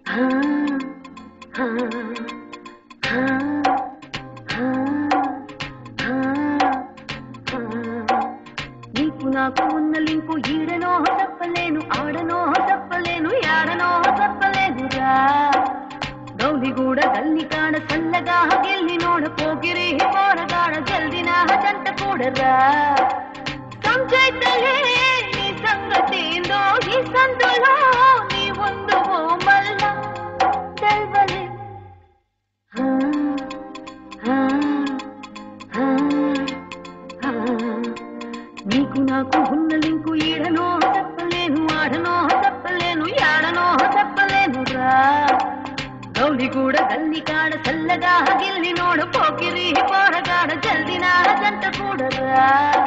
నీకు నాకు ఉన్న లింకు ఈడనో తప్పలేను ఆడనో తప్పలేను యాడనో తప్పలేదురా గౌలిగూడ గల్లి కాడ సల్లగా గిల్లి నోడ పోగిరి పోరగాడ జల్దిన జంట కూడరా సంచైతలే నీ సంగతేందో ఈ సందులో నీ ఉందువో మల్ల తెల్వలే హా, హా, హా, హా. నీకు నాకు ఉన్న లింకు ఈడనో చెప్పలేను ఆడనో చెప్పలేను యాడనో చెప్పలేను రా గౌలి కూడా గల్లి కాడ చల్లగా గిల్లి నోడు పోకిరి పోరగాడ జల్దిన జంట కూడరా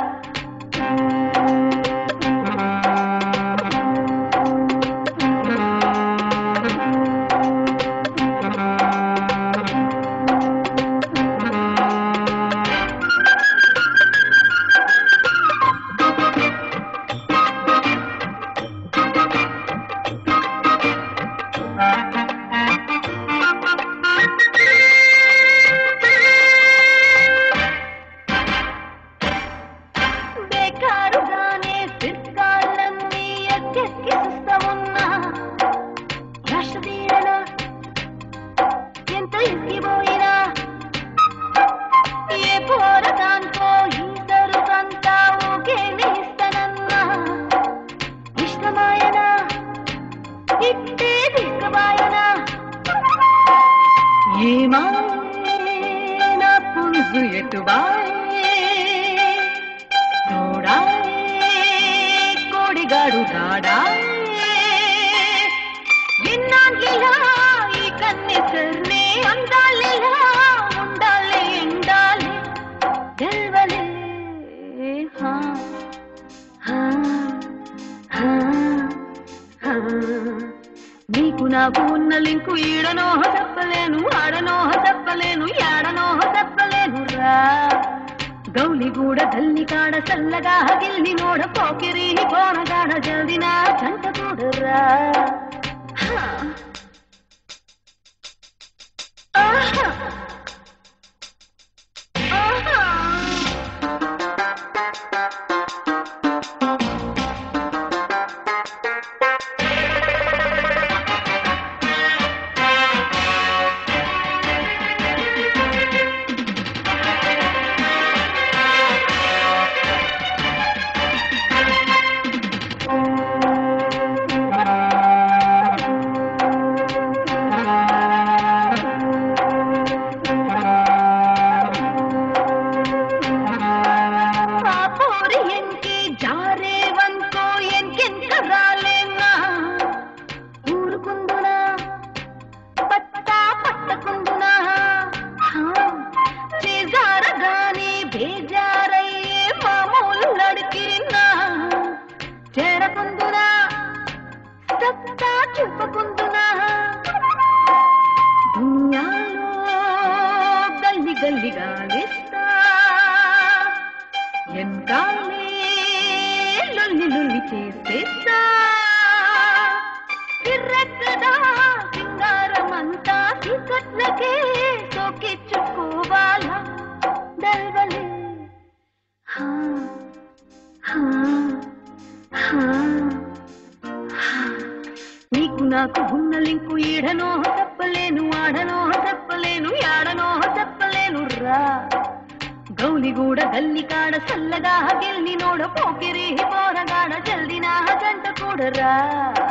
బేకారుగానే సిర్కాళ్ళన్నీ ఎక్కెక్కి చూస్తా ఉన్నా రాష్ట్రదీరనా ఎంత ఎక్కిపోయినా ఏ పోరదాంతో ఈ సరుకంతా ఊకేనే ఇస్తానన్నా ఇష్టమాయనా ఇట్టే తీసుకుపోయనా ఏమైనా పుంజు ఎటుబాయే తోడాయే కోడిగాడు రాడాయే ఎన్నాళ్ళిలా ఈ కన్నెసర్నే అందాలిలా ఉండాలి ఎండాలి గెలవలే హా హా హా హా నీకు నాకు ఉన్న లింకు ఈడనో చెప్పలేను ఆడనో చెప్పలేను యాడనో చెప్పలేను రా గౌలి గూడ గల్లి కాడ చల్లగా గిల్లి నోడ పోకిరి పోనగాడ జల్దిన చంట కూడరా హా. ఆహా. ఆహా. ಆ ಪೋರಿ ಎಂಕೆ ಜಾರೆ ಬಂತೋ ಎನ್ಕೆಂತ ರಾಲೇನ ఊరుకుందున పట్టా పట్టకుందున చేజారగానే బేజారయ్యే మామూలు నడికినా చేరకుందున సత్తా చూపకుందున దునియాలో గల్లి గల్లిగా లేస్తా ఎంకాలే లొల్లి లొల్లి చేసేస్తా తిర్రెక్కడా సింగారమంతా చీకట్లకే సోకిచ్చుకోవాలా దల్వలే హా హా హా హా. నీకు నాకు ఉన్న లింకు ఈడనో చెప్పలేను ఆడనో చెప్పలేను యాడనో చెప్పలేను రా గౌలిగూడ గల్లి కాడ చల్లగా గిల్లి నోడ పోకిరి పోరగాడ జల్దిన జంట కూడరా